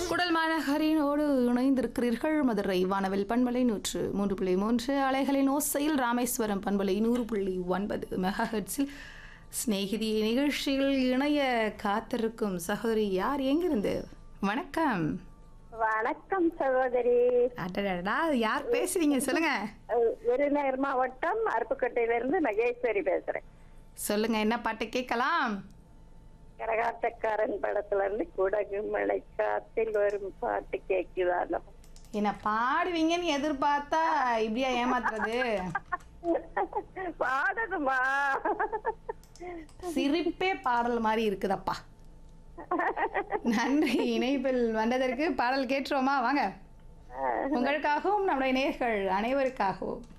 குடல் மாநகரினோடு இணைந்திருக்கிறீர்கள் மதுரை வானவில் பண்பலை நூற்று மூன்று புள்ளி மூன்று அலைகளின் ஓசையில் ராமேஸ்வரம் பண்பலை நூறு புள்ளி ஒன்பது மெகாஹெட்ஸில் சிநேகிதி நிகழ்ச்சியில் இணைய காத்திருக்கும் சகோதரி யார் எங்கிருந்து வணக்கம் வணக்கம் சகோதரி அடடடா யார் பேசுறீங்க சொல்லுங்க அஹ், விருதுநகர் மாவட்டம் அருப்புக்கோட்டையிலிருந்து மகேஸ்வரி பேசுறேன் சொல்லுங்க என்ன பாட்டு கேட்கலாம் கரகாட்டக்காரன் படத்துல இருந்து குடகு மலை காத்தில் வரும் பாட்டு கேக்குதானோ என்ன பாடுவீங்கன்னு எதிர்பார்த்தா இப்படியா ஏமாத்துறது பாடணுமா சிரிப்பே பாடல் மாதிரி இருக்குதப்பா நன்றி இணைப்பில் வந்ததற்கு பாடல் கேட்டுருவோமா வாங்க உங்களுக்காகவும் நம்முடைய நேர்கள் அனைவருக்காகவும்